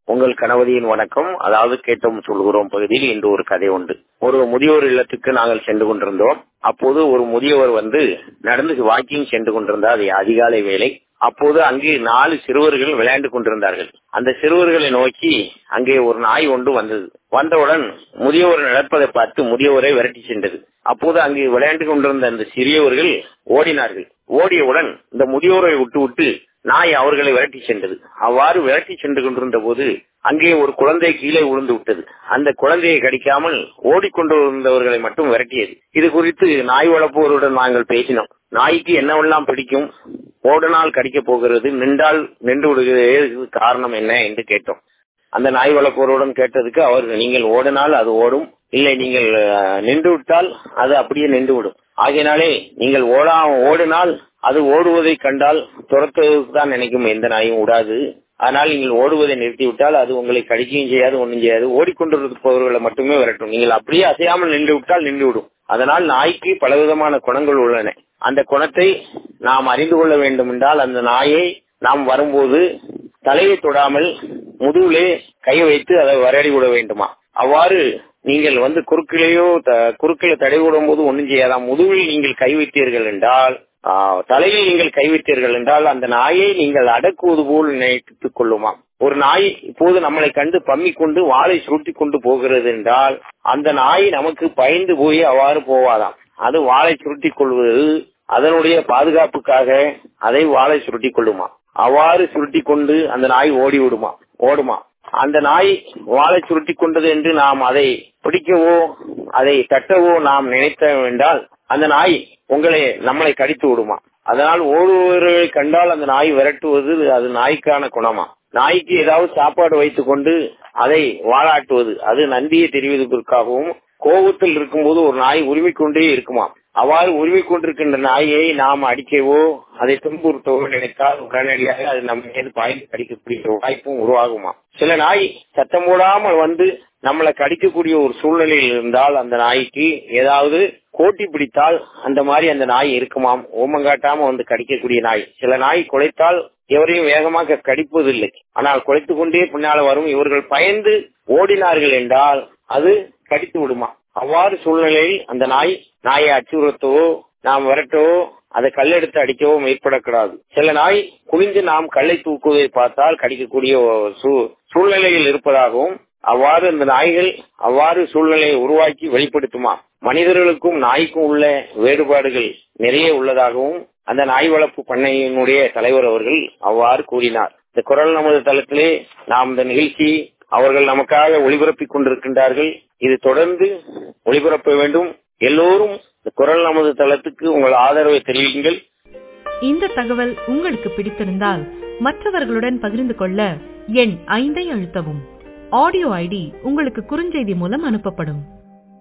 உங்கள் கணவதியின் வணக்கம் அதாவது கேட்டோம் சொல்கிறோம் பகுதியில் இன்று ஒரு கதை உண்டு ஒரு முதியோர் இல்லத்துக்கு நாங்கள் சென்று கொண்டிருந்தோம் அப்போது ஒரு முதியவர் வந்து நடந்து வாக்கிங் சென்று கொண்டிருந்தார் அது அதிகாலை வேலை அப்போது அங்கே நாலு சிறுவர்கள் விளையாண்டு கொண்டிருந்தார்கள் அந்த சிறுவர்களை நோக்கி அங்கே ஒரு நாய் ஒன்று வந்தது வந்தவுடன் முதியவர் நடப்பதை பார்த்து முதியவரை விரட்டி சென்றது அப்போது அங்கே விளையாண்டு கொண்டிருந்த அந்த சிறியவர்கள் ஓடினார்கள் ஓடியவுடன் இந்த முதியோரை விட்டு விட்டு நாய் அவர்களை விரட்டி சென்றது அவ்வாறு விரட்டி சென்று கொண்டிருந்த போது அங்கே ஒரு குழந்தை கீழே விழுந்து விட்டது அந்த குழந்தையை கடிக்காமல் ஓடிக்கொண்டிருந்தவர்களை மட்டும் விரட்டியது இது குறித்து நாய் வளர்ப்போருடன் நாங்கள் பேசினோம் நாய்க்கு என்னவெல்லாம் பிடிக்கும் ஓடினால் கடிக்க போகிறது நின்றால் நின்று விடுகிறது காரணம் என்ன என்று கேட்டோம் அந்த நாய் வளர்ப்போருடன் கேட்டதுக்கு அவர் நீங்கள் ஓடினால் அது ஓடும் இல்லை நீங்கள் நின்று விட்டால் அது அப்படியே நின்று விடும் ஆகையினாலே நீங்கள் ஓடா ஓடினால் அது ஓடுவதை கண்டால் துரத்துவதற்கு தான் நினைக்கும் எந்த நாயும் விடாது ஆனால் நீங்கள் ஓடுவதை நிறுத்திவிட்டால் அது உங்களை கடிக்கவும் செய்யாது ஒன்றும் செய்யாது ஓடிக்கொண்டிருப்பவர்களை மட்டுமே விரட்டும் நீங்கள் அப்படியே அசையாமல் நின்று விட்டால் நின்று விடும் அதனால் நாய்க்கு பலவிதமான குணங்கள் உள்ளன அந்த குணத்தை நாம் அறிந்து கொள்ள வேண்டும் என்றால் அந்த நாயை நாம் வரும்போது தலையை தொடாமல் முதுகிலே கை வைத்து அதை வரடி விட வேண்டுமா அவ்வாறு நீங்கள் வந்து குறுக்கிலேயோ குறுக்கில தடை விடும் போது ஒன்றும் செய்யாதாம் முதுகில் நீங்கள் கை வைத்தீர்கள் என்றால் தலையில் நீங்கள் கை வைத்தீர்கள் என்றால் அந்த நாயை நீங்கள் அடக்குவது போல் நினைத்துக் கொள்ளுமா ஒரு நாய் இப்போது நம்மளை கண்டு பம்மி கொண்டு வாளை சுருட்டி கொண்டு போகிறது என்றால் அந்த நாய் நமக்கு பயந்து போய் அவ்வாறு போவாதாம் அது வாளை சுருட்டி கொள்வது அதனுடைய பாதுகாப்புக்காக அதை வாளை சுருட்டி கொள்ளுமா அவ்வாறு சுருட்டி கொண்டு அந்த நாய் ஓடி விடுமா ஓடுமா அந்த நாய் வாழை சுருட்டி கொண்டது என்று நாம் அதை பிடிக்கவோ அதை தட்டவோ நாம் நினைத்த என்றால் அந்த நாய் உங்களை நம்மளை கடித்து விடுமா அதனால் ஓடுவர்களை கண்டால் அந்த நாய் விரட்டுவது அது நாய்க்கான குணமா நாய்க்கு ஏதாவது சாப்பாடு வைத்துக் கொண்டு அதை வாழாட்டுவது அது நன்றியை தெரிவதற்காகவும் கோபத்தில் இருக்கும்போது ஒரு நாய் உரிமிக்கொண்டே இருக்குமா அவ்வாறு உரிமை கொண்டிருக்கின்ற நாயை நாம் அடிக்கவோ அதை துன்புறுத்தவோ நினைத்தால் உடனடியாக அது நம்ம மீது பாய்ந்து கடிக்கக்கூடிய வாய்ப்பும் உருவாகுமா சில நாய் சத்தம் போடாமல் வந்து நம்மளை கடிக்கக்கூடிய ஒரு சூழ்நிலையில் இருந்தால் அந்த நாய்க்கு ஏதாவது கோட்டி பிடித்தால் அந்த மாதிரி அந்த நாய் இருக்குமாம் ஓமங்காட்டாம வந்து கடிக்கக்கூடிய நாய் சில நாய் குலைத்தால் எவரையும் வேகமாக கடிப்பதில்லை ஆனால் குலைத்து கொண்டே பின்னால வரும் இவர்கள் பயந்து ஓடினார்கள் என்றால் அது கடித்து விடுமா அவ்வாறு சூழ்நிலையில் அந்த நாய் நாயை அச்சுறுத்தவோ நாம் விரட்டவோ அதை கல்லெடுத்து அடிக்கவோ மேற்படக்கூடாது சில நாய் குனிந்து நாம் கல்லை தூக்குவதை பார்த்தால் கடிக்கக்கூடிய சூழ்நிலையில் இருப்பதாகவும் அவ்வாறு அந்த நாய்கள் அவ்வாறு சூழ்நிலையை உருவாக்கி வெளிப்படுத்துமா மனிதர்களுக்கும் நாய்க்கும் உள்ள வேறுபாடுகள் நிறைய உள்ளதாகவும் அந்த நாய் வளர்ப்பு பண்ணையினுடைய தலைவர் அவர்கள் அவ்வாறு கூறினார் இந்த குரல் நமது தளத்திலே நாம் இந்த நிகழ்ச்சி அவர்கள் நமக்காக ஒளிபரப்பிக் கொண்டிருக்கின்றார்கள் இது தொடர்ந்து ஒளிபரப்ப வேண்டும் எல்லோரும் இந்த குரல் நமது தளத்துக்கு உங்கள் ஆதரவை தெரிவிங்கள் இந்த தகவல் உங்களுக்கு பிடித்திருந்தால் மற்றவர்களுடன் பகிர்ந்து கொள்ள எண் ஐந்தை அழுத்தவும் ஆடியோ ஐடி உங்களுக்கு குறுஞ்செய்தி மூலம் அனுப்பப்படும்